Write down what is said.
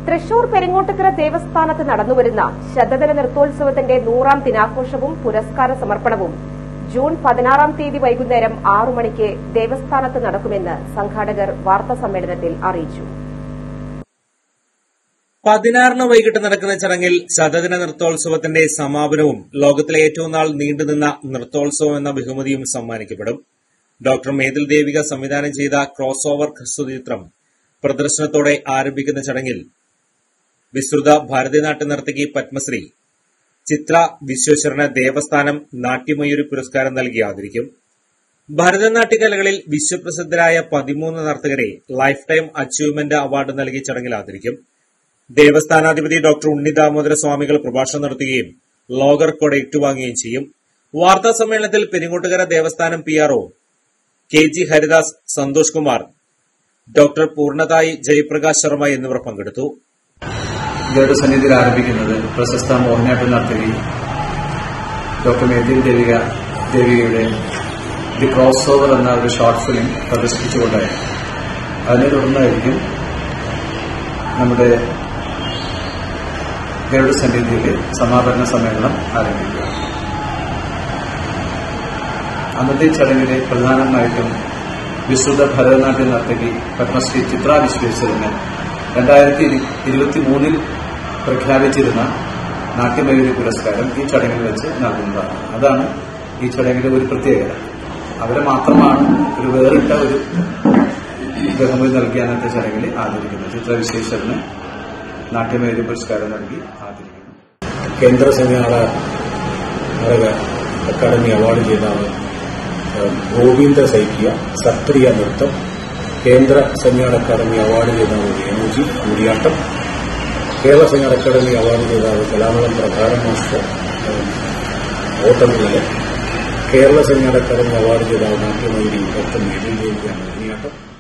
തൃശൂർ പെരിങ്ങോട്ടുകര ദേവസ്ഥാനത്ത് നടന്നുവരുന്ന ശതദിന നൃത്തോത്സവത്തിന്റെ നൂറാം ദിനാഘോഷവും പുരസ്കാര സമർപ്പണവും ജൂൺ പതിനാറാം തീയതി വൈകുന്നേരം ആറു മണിക്ക് ദേവസ്ഥാനത്ത് നടക്കുമെന്ന് സംഘാടകർ വാർത്താസമ്മേളനത്തിൽ അറിയിച്ചു പതിനാറിന് വൈകിട്ട് നടക്കുന്ന ചടങ്ങിൽ ശതദിന നൃത്തോത്സവത്തിന്റെ സമാപനവും ലോകത്തിലെ ഏറ്റവും നാൾ നീണ്ടുനിന്ന നൃത്തോത്സവം എന്ന ബഹുമതിയും സമ്മാനിക്കപ്പെടും ഡോക്ടർ മേതിൽ ദേവിക സംവിധാനം ചെയ്ത ക്രോസ് ഓവർ ഹ്രസ്വചിത്രം പ്രദർശനത്തോടെ ആരംഭിക്കുന്ന ചടങ്ങിൽ വിസ്തൃത ഭാരതീയനാട്യ നർത്തകി പത്മശ്രീ ചിത്ര വിശ്വേശ്വരന് ദേവസ്ഥാനം നാട്യമയൂരി പുരസ്കാരം നൽകി ആദരിക്കും ഭരതനാട്യ കലകളിൽ വിശ്വപ്രസിദ്ധരായ പതിമൂന്ന് നർത്തകരെ ലൈഫ് ടൈം അച്ചീവ്മെന്റ് അവാർഡ് നൽകി ചടങ്ങിൽ ആദരിക്കും ദേവസ്ഥാനാധിപതി ഡോക്ടർ ഉണ്ണി ദാമോദര സ്വാമികൾ പ്രഭാഷണം നടത്തുകയും ലോഗർ കൊട ഏറ്റുവാങ്ങുകയും ചെയ്യും വാർത്താ സമ്മേളനത്തിൽ പെരിങ്ങോട്ടുകര ദേവസ്ഥാനം P R O K G Haridas Santhosh Kumar doctor പൂർണ്ണതായി ജയപ്രകാശ് ശർമ്മ എന്നിവർ പങ്കെടുത്തു ഇതോടെ സന്നിധിയിൽ ആരംഭിക്കുന്നത് പ്രശസ്ത മോഹിനിയാട്ടം നർത്തകി ഡോക്ടർ മേതിൽ ദേവിക ദേവികയുടെ ദി ക്രോസ് ഓവർ എന്ന ഒരു ഷോർട്ട് ഫിലിം പ്രദർശിപ്പിച്ചുകൊണ്ടായിരുന്നു അതിനെ തുടർന്നായിരിക്കും നമ്മുടെ ഗരുഡ സന്നിധിയിൽ സമാപന സമ്മേളനം ആരംഭിക്കുക അന്നത്തെ ചടങ്ങിലെ പ്രധാനമായിട്ടും വിശ്രുത ഭരതനാട്യ നർത്തകി പത്മശ്രീ ചിത്ര വിശ്വേശ്വരന് രണ്ടായിരത്തി ഇരുപത്തി മൂന്നിൽ പ്രഖ്യാപിച്ചിരുന്ന നാട്യമയൂരി പുരസ്കാരം ഈ ചടങ്ങിൽ വെച്ച് നൽകുന്നതാണ് അതാണ് ഈ ചടങ്ങിലെ ഒരു പ്രത്യേകത അവരെ മാത്രമാണ് ഒരു വേറിട്ട ഒരു ബഹുമതി നൽകി അന്നത്തെ ചടങ്ങിൽ ആദരിക്കുന്നത് ചിത്രവിശ്വേശ്വരന് നാട്യമയൂരി പുരസ്കാരം നൽകി ആദരിക്കുന്നു കേന്ദ്ര സംഘാടക നാടക അക്കാദമി അവാർഡ് ജേതാവ് ഏഹ്, ഗോവിന്ദ സൈക്കിയ സത്രിയ നൃത്തം കേന്ദ്ര സംഘാടക അക്കാദമി അവാർഡ് ജേതാവ് രേണുജി കൂടിയാട്ടം കേരള സംഘാടക അക്കാദമി അവാർഡ് ജേതാവ് കലാമളം പ്രധാന മാസ്റ്റർ ഏഹ്, ഓട്ടമില്ലല് കേരള സംഘാടക അക്കാദമി അവാർഡ് ജേതാവ് നാട്യമയൂരി ഡോക്ടർ മേലിൽ ദേവിയാണ് മോഹിനിയാട്ടം